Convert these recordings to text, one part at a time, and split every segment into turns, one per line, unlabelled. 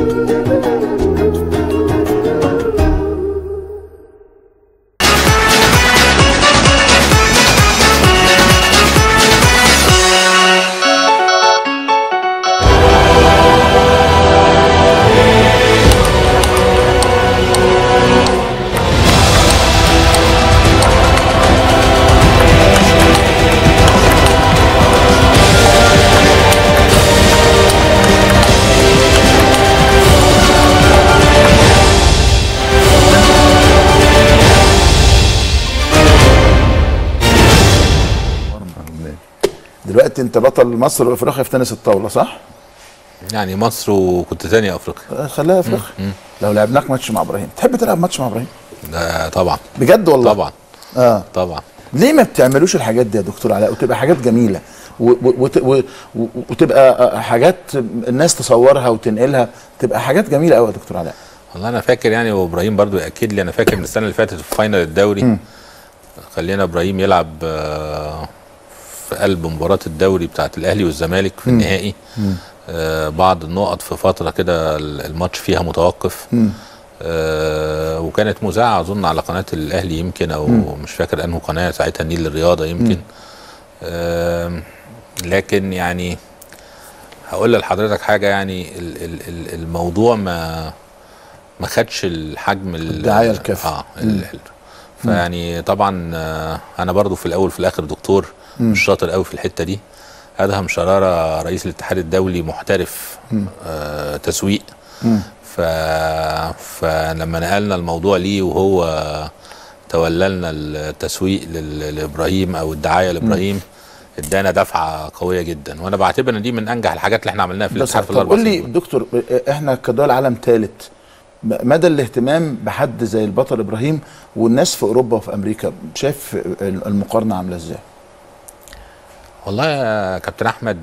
دلوقتي انت بطل مصر وافريقيا في تنس الطاوله صح؟
يعني مصر وكنت تاني افريقيا
آه، خليها افريقيا لو لعبناك ماتش مع ابراهيم تحب تلعب ماتش مع ابراهيم؟
ده طبعا
بجد والله
طبعا
اه
طبعا
ليه ما بتعملوش الحاجات دي يا دكتور علاء وتبقى حاجات جميله و- و- وت- و- و- وتبقى حاجات الناس تصورها وتنقلها تبقى حاجات جميله قوي يا دكتور علاء
والله انا فاكر يعني وابراهيم برضو ياكد لي انا فاكر من السنه اللي فاتت في فاينل الدوري خلينا ابراهيم يلعب آه، في قلب مباراه الدوري بتاعت الاهلي والزمالك في النهائي آه، بعض النقط في فتره كده الماتش فيها متوقف آه، وكانت مذاعه اظن على قناه الاهلي يمكن او مش فاكر انه قناه ساعتها النيل للرياضه يمكن آم، لكن يعني هقول لحضرتك حاجه يعني ال- ال- ال- الموضوع ما ما خدش الحجم ال-
الدعاية الكافية.
اه ال- ال- فيعني طبعا آه، انا برضو في الاول في الاخر دكتور مش شاطر قوي في الحته دي ادهم شراره رئيس الاتحاد الدولي محترف آه تسويق ف... فلما نقلنا الموضوع ليه وهو تولى لنا التسويق لل- لابراهيم او الدعايه لابراهيم ادانا دفعه قويه جدا وانا بعتبر ان دي من انجح الحاجات اللي احنا عملناها في
بس
الاتحاد في
طب
الاربع
قول لي
سنين دول.
دكتور احنا كدول عالم ثالث مدى الاهتمام بحد زي البطل ابراهيم والناس في اوروبا وفي امريكا شايف المقارنه عامله ازاي؟
والله يا كابتن احمد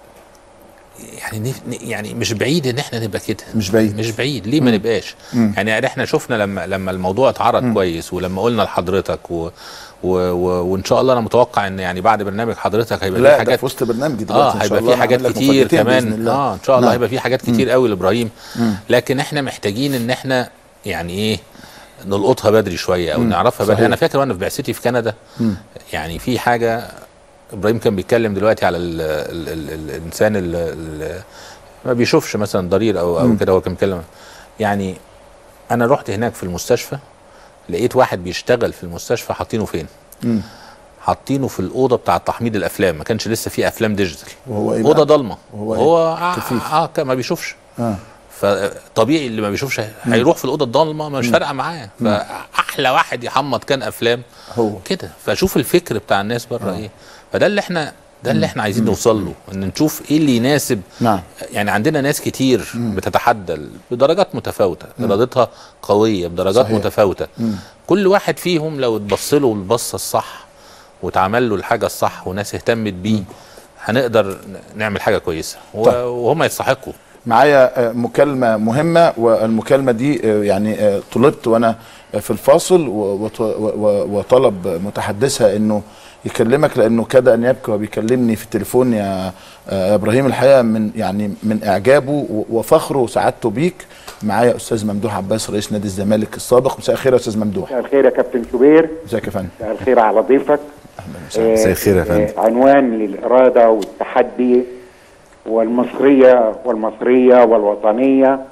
يعني نف- يعني مش بعيد ان احنا نبقى كده
مش بعيد.
مش بعيد ليه ما نبقاش يعني احنا شفنا لما لما الموضوع اتعرض كويس ولما قلنا لحضرتك و و و وان شاء الله انا متوقع ان يعني بعد برنامج حضرتك هيبقى في
لا ده
حاجات
في وسط برنامجي
اه
دلوقتي ان شاء
هيبقى
الله
في حاجات
هعمل لك
كتير
مفاجأتين بإذن
كمان
الله.
اه ان شاء الله
نعم.
هيبقى في حاجات كتير قوي لابراهيم لكن احنا محتاجين ان احنا يعني ايه نلقطها بدري شويه او نعرفها بدري
صحيح.
انا فاكر وانا في بعثتي في كندا يعني في حاجه ابراهيم كان بيتكلم دلوقتي على ال ال ال ال الانسان ال ال ما بيشوفش مثلا ضرير او او كده هو كان بيتكلم يعني انا رحت هناك في المستشفى لقيت واحد بيشتغل في المستشفى حاطينه فين حاطينه في الاوضه بتاع تحميض الافلام ما كانش لسه في افلام ديجيتال
وهو إيه
اوضه
بقى؟
ضلمه
وهو إيه؟
هو آه
كفيف.
اه كان ما بيشوفش
اه
فطبيعي اللي ما بيشوفش هيروح في الاوضه الضلمه مش فارقه معاه فاحلى واحد يحمض كان افلام
هو.
كده فشوف الفكر بتاع الناس بره ايه فده اللي احنا ده اللي احنا عايزين نوصل له ان نشوف ايه اللي يناسب
نعم.
يعني عندنا ناس كتير بتتحدى بدرجات متفاوته ارادتها قويه بدرجات
صحيح.
صحيح. متفاوته كل واحد فيهم لو اتبص له البصه الصح واتعمل له الحاجه الصح وناس اهتمت بيه هنقدر ن- نعمل حاجه كويسه و-
طيب.
وهم يستحقوا
معايا آه، مكالمة مهمة والمكالمة دي آه، يعني آه، طلبت وأنا في الفاصل و- وط- و- و- وطلب متحدثها إنه يكلمك لأنه كاد أن يبكي وبيكلمني في التليفون يا آه، إبراهيم الحقيقة من يعني من إعجابه و- وفخره وسعادته بيك معايا أستاذ ممدوح عباس رئيس نادي الزمالك السابق مساء الخير يا أستاذ ممدوح
مساء الخير يا كابتن شوبير
ازيك يا فندم
مساء الخير على ضيفك آه،
مساء الخير يا فندم.
آه، عنوان للإرادة والتحدي والمصرية والمصرية والوطنية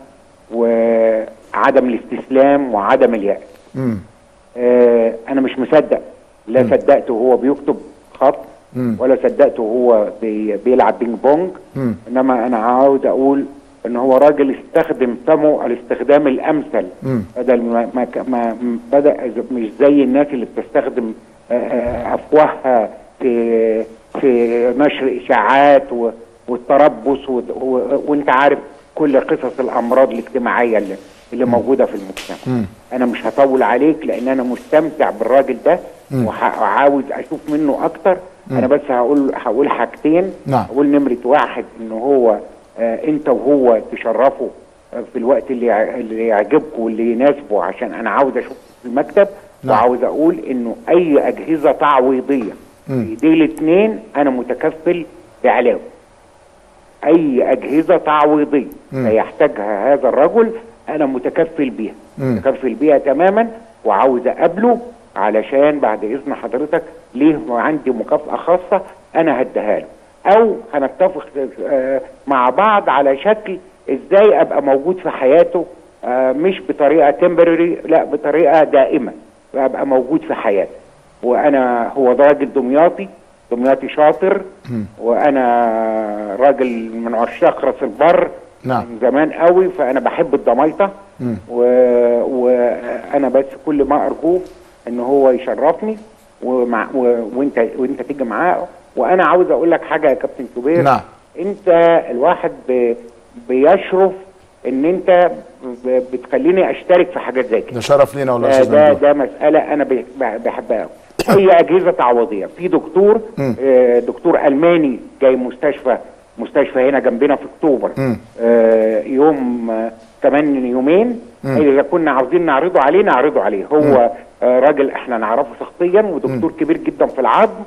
وعدم الاستسلام وعدم اليأس آه، أنا مش مصدق لا صدقته وهو بيكتب خط ولا صدقته وهو بي بيلعب بينج بونج إنما أنا عاوز أقول ان هو راجل استخدم فمه الاستخدام الامثل بدل ما, ما, ما بدا مش زي الناس اللي بتستخدم آه، آه، افواهها في في نشر اشاعات و- والتربص و- و- وانت عارف كل قصص الامراض الاجتماعيه اللي, اللي موجوده في المجتمع انا مش هطول عليك لان انا مستمتع بالراجل ده وح- وعاوز اشوف منه اكتر انا بس هقول هقول حاجتين
نعم.
هقول نمره واحد ان هو آه انت وهو تشرفوا آه، في الوقت اللي يع- اللي يعجبكم واللي يناسبه عشان انا عاوز اشوف في المكتب
نعم.
وعاوز اقول انه اي اجهزه تعويضيه في ايدي الاثنين انا متكفل بعلاوه اي اجهزه تعويضيه سيحتاجها هذا الرجل انا متكفل بيها متكفل بيها تماما وعاوز اقابله علشان بعد اذن حضرتك ليه عندي مكافاه خاصه انا هديها له او هنتفق آه، مع بعض على شكل ازاي ابقى موجود في حياته آه، مش بطريقه تمبرري لا بطريقه دائمه ابقى موجود في حياته وانا هو ده راجل دمياطي دمياطي شاطر وانا راجل من عشاق راس البر
نعم.
من زمان قوي فانا بحب الضمايطه و- وانا بس كل ما ارجوه ان هو يشرفني ومع و... وانت وانت تيجي معاه وانا عاوز اقول لك حاجه يا كابتن شوبير
نعم.
انت الواحد ب... بيشرف ان انت ب... بتخليني اشترك في حاجات زي كده
ده شرف لينا والله يا
ده
استاذ
ده,
ممدوح
ده مسألة أنا بح- بح- بحبها أوي. أي أجهزة تعويضية في دكتور آه، دكتور ألماني جاي مستشفى مستشفى هنا جنبنا في أكتوبر آه، يوم آه، كمان يومين إذا كنا عاوزين نعرضه عليه نعرضه عليه هو آه، راجل احنا نعرفه شخصيا ودكتور كبير جدا في العظم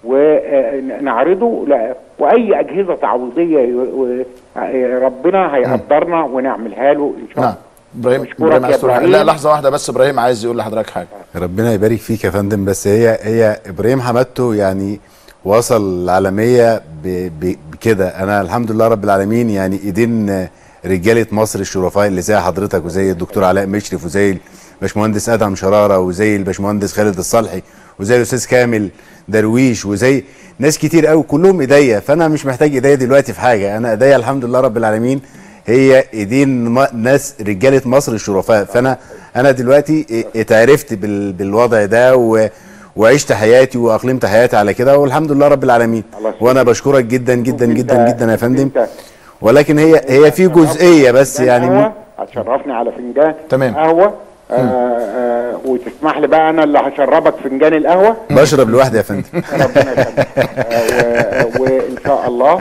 ونعرضه لا واي اجهزه تعويضيه ي- و- آه، ربنا هيقدرنا ونعملها له ان شاء الله
نعم ابراهيم
بشكرك
ابراهيم
يا
عايز تقول حاجة؟
إبراهيم.
لا لحظه واحده بس ابراهيم عايز يقول لحضرتك حاجه
ربنا يبارك فيك يا فندم بس هي هي ابراهيم حمادته يعني وصل العالميه ب- ب- بكده انا الحمد لله رب العالمين يعني ايدين رجاله مصر الشرفاء اللي زي حضرتك وزي الدكتور علاء مشرف وزي الباشمهندس ادهم شراره وزي الباشمهندس خالد الصالحي وزي الاستاذ كامل درويش وزي ناس كتير قوي كلهم ايديا فانا مش محتاج ايديا دلوقتي في حاجه انا ايديا الحمد لله رب العالمين هي ايدين م- ناس رجاله مصر الشرفاء فانا انا دلوقتي ا- اتعرفت بال بالوضع ده و وعشت حياتي واقلمت حياتي على كده والحمد لله رب العالمين
الله يسلمك.
وانا بشكرك جدا جدا
شوف
جدا
انت-
جدا يا فندم
انت-
ولكن هي هي في جزئيه بس
فنجان
يعني
قهوة. هتشرفني على فنجان
تمام.
قهوه آه آه وتسمح لي بقى انا اللي هشربك فنجان القهوه
بشرب لوحدي يا فندم
ربنا يخليك آه و- وان شاء الله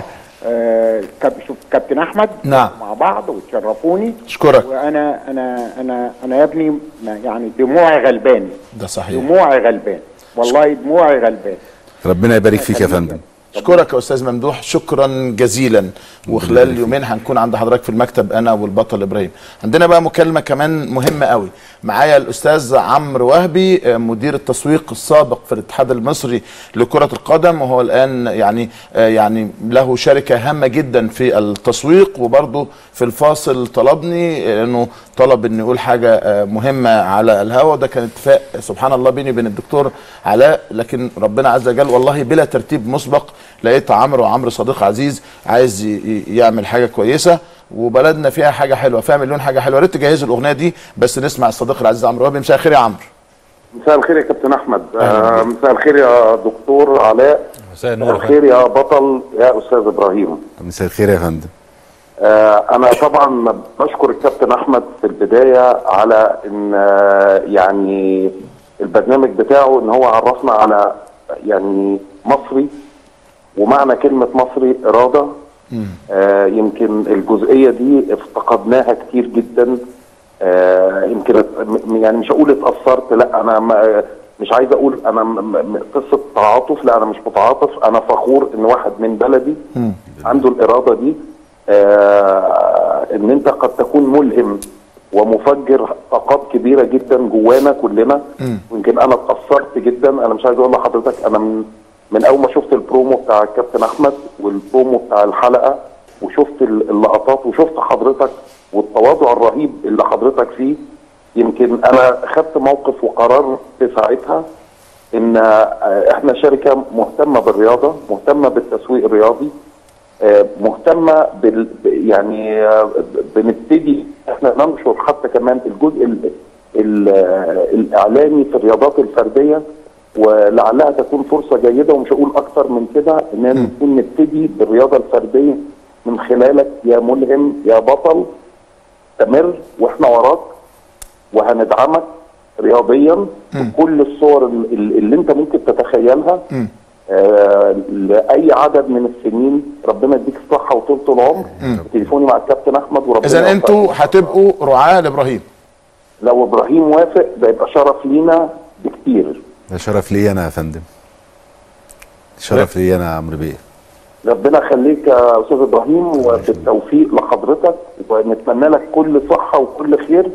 آه كاب شوف كابتن احمد
نعم.
مع بعض وتشرفوني
اشكرك
وانا انا انا انا يا ابني ما- يعني دموعي غلبان
ده صحيح
دموعي غلبان والله دموعي غلبان
ربنا يبارك فيك يا فندم
اشكرك يا استاذ ممدوح شكرا جزيلا وخلال يومين هنكون عند حضرتك في المكتب انا والبطل ابراهيم عندنا بقى مكالمه كمان مهمه قوي معايا الاستاذ عمرو وهبي آه، مدير التسويق السابق في الاتحاد المصري لكره القدم وهو الان يعني آه، يعني له شركه هامه جدا في التسويق وبرضه في الفاصل طلبني آه، انه طلب اني اقول حاجه آه، مهمه على الهوا ده كان اتفاق سبحان الله بيني وبين الدكتور علاء لكن ربنا عز وجل والله بلا ترتيب مسبق لقيت عمرو وعمرو صديق عزيز عايز ي- ي- يعمل حاجه كويسه وبلدنا فيها حاجه حلوه فيها مليون حاجه حلوه يا ريت تجهزوا الاغنيه دي بس نسمع الصديق العزيز عمرو وهبي مساء الخير يا عمرو
مساء الخير يا كابتن احمد
أهلا
آه مساء الخير يا دكتور علاء
مساء
مساء
النور يا
الخير يا بطل يا استاذ ابراهيم
مساء الخير يا فندم
آه انا طبعا بشكر الكابتن احمد في البدايه على ان آه يعني البرنامج بتاعه ان هو عرفنا على يعني مصري ومعنى كلمه مصري اراده آه يمكن الجزئيه دي افتقدناها كتير جدا آه يمكن م- يعني مش هقول اتاثرت لا انا ما مش عايز اقول انا م- م- قصه تعاطف لا انا مش متعاطف انا فخور ان واحد من بلدي عنده الاراده دي آه ان انت قد تكون ملهم ومفجر طاقات كبيره جدا جوانا كلنا ويمكن انا اتاثرت جدا انا مش عايز اقول لحضرتك انا من من اول ما شفت البرومو بتاع الكابتن احمد والبرومو بتاع الحلقه وشفت ال- اللقطات وشفت حضرتك والتواضع الرهيب اللي حضرتك فيه يمكن انا خدت موقف وقرار في ساعتها ان آه، احنا شركه مهتمه بالرياضه مهتمه بالتسويق الرياضي آه، مهتمه بال ب- يعني آه، ب- بنبتدي احنا ننشر حتى كمان الجزء ال ال آه، الاعلامي في الرياضات الفرديه ولعلها تكون فرصه جيده ومش هقول اكتر من كده ان نكون نبتدي بالرياضه الفرديه من خلالك يا ملهم يا بطل استمر واحنا وراك وهندعمك رياضيا بكل الصور ال- ال- اللي انت ممكن تتخيلها آه لاي عدد من السنين ربنا يديك الصحه وطول العمر تليفوني مع الكابتن احمد وربنا
اذا
يوفقك.
انتوا هتبقوا رعاه لابراهيم
لو ابراهيم وافق ده يبقى شرف لينا بكتير
ده شرف لي انا يا فندم شرف لي انا يا عمرو بيه
ربنا يخليك يا استاذ ابراهيم وبالتوفيق لحضرتك ونتمنى لك كل صحه وكل خير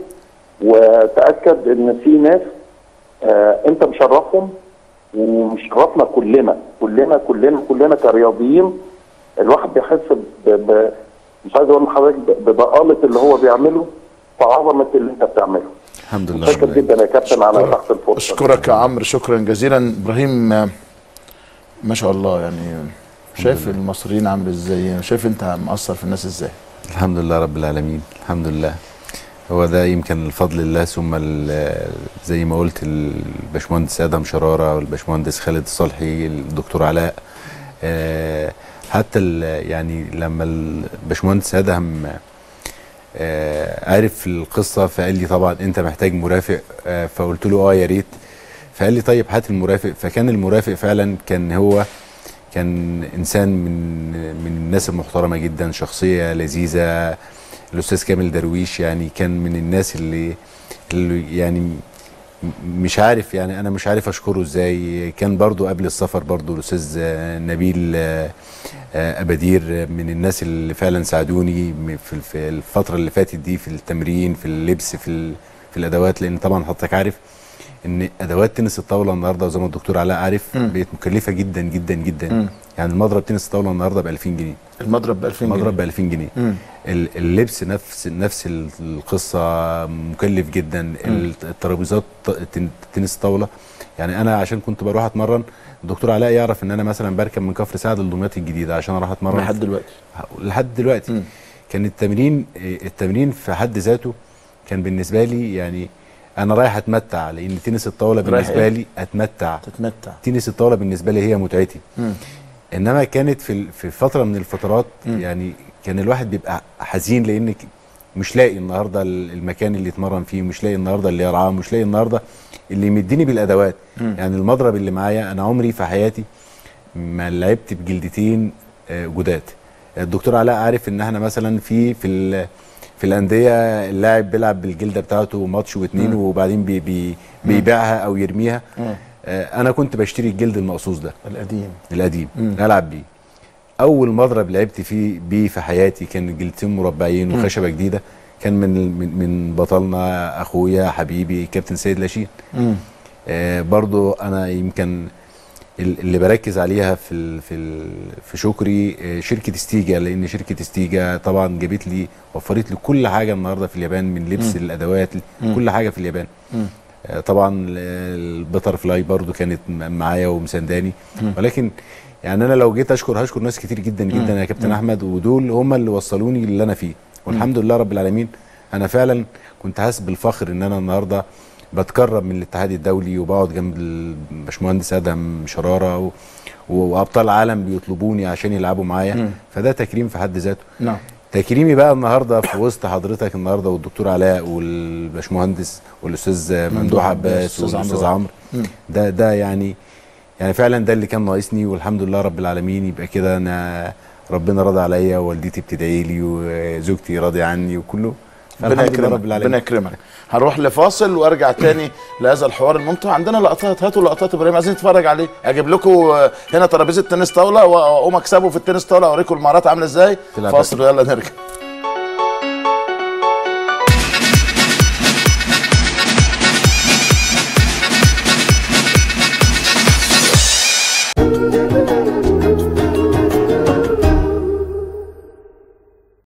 وتاكد ان في ناس آه انت مشرفهم ومشرفنا كلنا كلنا كلنا كلنا كرياضيين الواحد بيحس ب... ب... مش عايز اقول لحضرتك ب- بضآلة اللي هو بيعمله وعظمه اللي انت بتعمله
الحمد لله
متشكر جدا يا كابتن على تحت الفرصه
اشكرك يا عمرو شكرا جزيلا ابراهيم آه، ما شاء الله يعني شايف المصريين عامل ازاي شايف انت مأثر في الناس ازاي
الحمد لله رب العالمين الحمد لله هو ده يمكن الفضل الله ثم ال- زي ما قلت الباشمهندس ادم شراره والباشمهندس خالد صالحي الدكتور علاء آه، حتى ال- يعني لما الباشمهندس ادم آه، عرف القصه فقال لي طبعا انت محتاج مرافق آه، فقلت له اه يا ريت فقال لي طيب هات المرافق فكان المرافق فعلا كان هو كان انسان من من الناس المحترمه جدا شخصيه لذيذه الاستاذ كامل درويش يعني كان من الناس اللي, اللي يعني م- مش عارف يعني انا مش عارف اشكره ازاي كان برضو قبل السفر برضو الاستاذ آه، نبيل آه، آه، ابادير من الناس اللي فعلا ساعدوني م- في في الفتره اللي فاتت دي في التمرين في اللبس في ال- في الادوات لان طبعا حضرتك عارف ان ادوات تنس الطاوله النهارده وزي ما الدكتور علاء عارف بقت مكلفه جدا جدا جدا يعني المضرب تنس الطاوله النهارده ب 2000 جنيه
المضرب ب 2000 جنيه
المضرب ب 2000 جنيه ال- اللبس نفس نفس ال- القصه مكلف جدا الترابيزات ط- تن- تنس طاوله يعني انا عشان كنت بروح اتمرن الدكتور علاء يعرف ان انا مثلا بركب من كفر سعد لدمياط الجديده عشان اروح اتمرن
لحد دلوقتي
لحد دلوقتي كان التمرين التمرين في حد ذاته كان بالنسبه لي يعني انا رايح اتمتع لان تنس الطاوله
رايح
بالنسبه
إيه؟
لي اتمتع
تتمتع
تنس الطاوله بالنسبه لي هي متعتي انما كانت في ال- في فتره من الفترات يعني كان الواحد بيبقى حزين لان ك- مش لاقي النهارده ال- المكان اللي يتمرن فيه مش لاقي النهارده اللي يرعاه مش لاقي النهارده اللي يمدني بالادوات يعني المضرب اللي معايا انا عمري في حياتي ما لعبت بجلدتين آه، جداد الدكتور علاء عارف ان احنا مثلا في في ال- في الانديه اللاعب بيلعب بالجلده بتاعته ماتش واتنين وبعدين بي بي بيبيعها او يرميها آه، انا كنت بشتري الجلد المقصوص ده
القديم
القديم العب بيه اول مضرب لعبت فيه بيه في حياتي كان جلدتين مربعين وخشبه جديده كان من من, من بطلنا اخويا حبيبي كابتن سيد لاشين آه برضو انا يمكن ال- اللي بركز عليها في ال في ال في شكري آه، شركه ستيجا لان شركه ستيجا طبعا جابت لي وفرت لي كل حاجه النهارده في اليابان من لبس الادوات كل حاجه في اليابان آه، طبعا ال- البتر فلاي برضو كانت م- معايا ومسانداني ولكن يعني انا لو جيت اشكر هشكر ناس كتير جدا جدا يا كابتن احمد ودول هم اللي وصلوني اللي انا فيه والحمد لله رب العالمين انا فعلا كنت حاسس بالفخر ان انا النهارده بتكرم من الاتحاد الدولي وبقعد جنب الباشمهندس ادم شراره و... وابطال عالم بيطلبوني عشان يلعبوا معايا فده تكريم في حد ذاته
نعم
تكريمي بقى النهارده في وسط حضرتك النهارده والدكتور علاء والباشمهندس والاستاذ ممدوح عباس
أستاذ
والاستاذ
عمرو.
عمرو ده ده يعني يعني فعلا ده اللي كان ناقصني والحمد لله رب العالمين يبقى كده انا ربنا راضي عليا ووالدتي بتدعي لي وزوجتي راضيه عني وكله
ربنا
فالحمد لله
يكرمك
رب العالمين
ربنا يكرمك هنروح لفاصل وارجع تاني لهذا الحوار الممتع عندنا لقطات هاتوا لقطات ابراهيم عايزين نتفرج عليه اجيب لكم آه، هنا ترابيزه تنس طاوله واقوم اكسبه في التنس طاوله اوريكم المهارات عامله ازاي
تلعب
فاصل ويلا نرجع